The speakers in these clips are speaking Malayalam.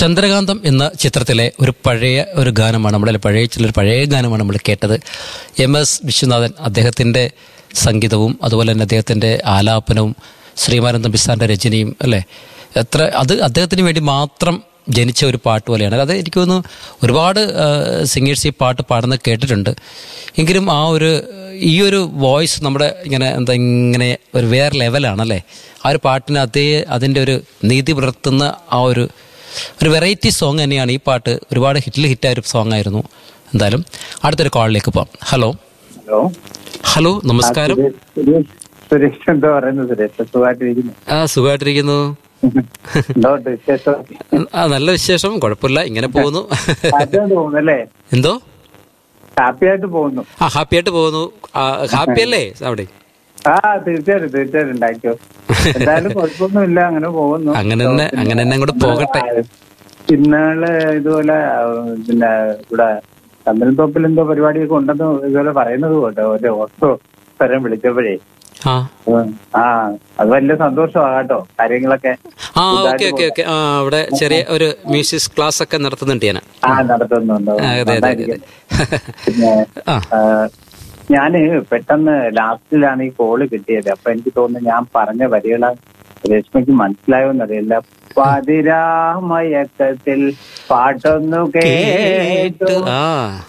ചന്ദ്രകാന്തം എന്ന ചിത്രത്തിലെ ഒരു പഴയ ഒരു ഗാനമാണ് നമ്മുടെ പഴയ ചിലൊരു പഴയ ഗാനമാണ് നമ്മൾ കേട്ടത് എം എസ് വിശ്വനാഥൻ അദ്ദേഹത്തിൻ്റെ സംഗീതവും അതുപോലെ തന്നെ അദ്ദേഹത്തിൻ്റെ ആലാപനവും ശ്രീമാനന്ദ ബിസാറിൻ്റെ രചനയും അല്ലേ എത്ര അത് അദ്ദേഹത്തിന് വേണ്ടി മാത്രം ജനിച്ച ഒരു പാട്ട് പോലെയാണ് അത് എനിക്ക് തോന്നുന്നു ഒരുപാട് സിംഗേഴ്സ് ഈ പാട്ട് പാടുന്നത് കേട്ടിട്ടുണ്ട് എങ്കിലും ആ ഒരു ഈ ഒരു വോയിസ് നമ്മുടെ ഇങ്ങനെ എന്താ ഇങ്ങനെ ഒരു വേറെ ലെവലാണല്ലേ ആ ഒരു പാട്ടിന് അതേ അതിൻ്റെ ഒരു നീതി പുലർത്തുന്ന ആ ഒരു ഒരു വെറൈറ്റി സോങ് തന്നെയാണ് ഈ പാട്ട് ഒരുപാട് ഹിറ്റിൽ ഹിറ്റായ ഒരു സോങ് ആയിരുന്നു എന്തായാലും അടുത്തൊരു കോളിലേക്ക് പോവാം ഹലോ ഹലോ ഹലോ നമസ്കാരം സുരേഷ് സുരേഷ് എന്താ പറയുന്നത് സുരേഷ് സുഖമായിട്ടിരിക്കുന്നു ആ സുഖമായിട്ടിരിക്കുന്നു എന്തോട്ട് വിശേഷം ആ നല്ല വിശേഷം കുഴപ്പമില്ല ഇങ്ങനെ പോകുന്നു ഹാപ്പിയായിട്ട് പോകുന്നല്ലേ എന്തോ ഹാപ്പി ആയിട്ട് പോകുന്നു ആ ഹാപ്പി ആയിട്ട് പോകുന്നു ഹാപ്പി അല്ലേ അവിടെ ആ തീർച്ചയായിട്ടും തീർച്ചയായിട്ടും ഉണ്ടാക്കിയോ എന്തായാലും കുഴപ്പമൊന്നുമില്ല അങ്ങനെ പോകുന്നു അങ്ങനെ തന്നെ അങ്ങനെ തന്നെ അങ്ങോട്ട് പോകട്ടെ ഇന്നാള് ഇതുപോലെ ആ, പിന്നെ ഇവിടെ ചന്ദ്രൻതോപ്പിൽ എന്തോ പരിപാടിയൊക്കെ ഉണ്ടെന്ന് ഇതുപോലെ പറയുന്നത് കേട്ടോ ഒരു ഓട്ടോ സ്ഥലം വിളിച്ചപ്പോഴേ ആ ഉം. ആ അത് വലിയ സന്തോഷമാണ് കേട്ടോ കാര്യങ്ങളൊക്കെ ആ ഓക്കെ ഓക്കെ ഓക്കെ ആ അവിടെ ചെറിയ ഒരു മ്യൂസിക് ക്ലാസ് ഒക്കെ നടത്തുന്നുണ്ട് ഞാൻ ആ നടത്തുന്നുണ്ടോ ആ, അതെ അതെ അതെ അതെ പിന്നെ ആ ആ, ഞാന് പെട്ടെന്ന് ലാസ്റ്റിലാണ് ഈ കോള് കിട്ടിയത് അപ്പൊ എനിക്ക് തോന്നുന്നു ഞാൻ പറഞ്ഞ വരികള രശ്മിക്ക് മനസ്സിലായോന്നറിയില്ല പതിരാമയക്കത്തിൽ പാട്ടൊന്നു കേട്ടു കേട്ടു ആ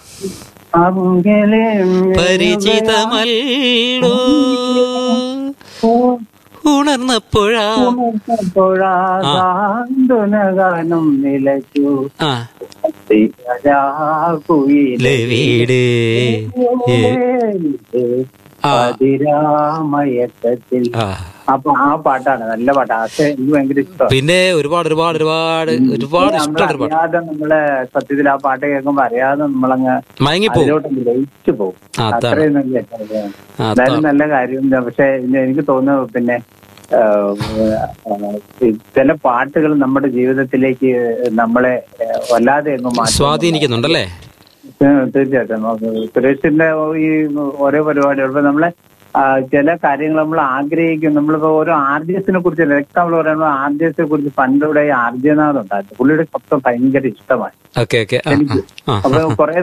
പരിചിതമല്ലോ ഉണർന്നപ്പോഴാ സാന്ത്വനഗാനം നിലച്ചു ആ കുയിലെ ലെ വീട് ഏ, ആ. പതിരാമയക്കത്തിൽ ആ അപ്പൊ ആ പാട്ടാണ് നല്ല പാട്ടാണ് പക്ഷെ എനിക്ക് ഭയങ്കര ഇഷ്ടമാണ് പിന്നെ ഒരുപാട് ഒരുപാട് ഒരുപാട് ഒരുപാട് ഇഷ്ടമുള്ള ഒരു പാട്ട് അറിയാതെ നമ്മള് സത്യത്തിൽ ആ പാട്ട് കേൾക്കുമ്പോ അറിയാതെ നമ്മളങ്ങ് മയങ്ങിപ്പോവും അതിലോട്ട് ലയിച്ചു പോകും ആ, അതാണ്. അത്രയും നല്ല പാട്ടാണ്. ആ, എന്തായാലും നല്ല കാര്യം പക്ഷെ എനിക്ക് തോന്നുന്നു പിന്നെ ആ, ആ, ചില പാട്ടുകൾ നമ്മുടെ ജീവിതത്തിലേക്ക് നമ്മളെ ആ, വല്ലാതെ അങ്ങ് മാറ്റും സ്വാധീനിക്കുന്നുണ്ടല്ലേ ഉം, തീർച്ചയായിട്ടും അത് സുരേഷിന്റെ ഈ ഓരോ പരിപാടികൾ ഇപ്പൊ നമ്മളെ ആ, ചില കാര്യങ്ങൾ നമ്മൾ ആഗ്രഹിക്കും നമ്മളിപ്പോ ഓരോ ആർ ജി എസിനെ കുറിച്ച് എക്സാമ്പിൾ പറയുമ്പോൾ ആർ ജി എസിനെ കുറിച്ച് പണ്ടിവിടെ ആർ ജി നാഥ് ഉണ്ടായിരുന്നു പുള്ളിയുടെ ശബ്ദം ഭയങ്കര ഇഷ്ടമായി ഓക്കെ ഓക്കെ ആ എനിക്ക് ആ അപ്പൊ കുറെ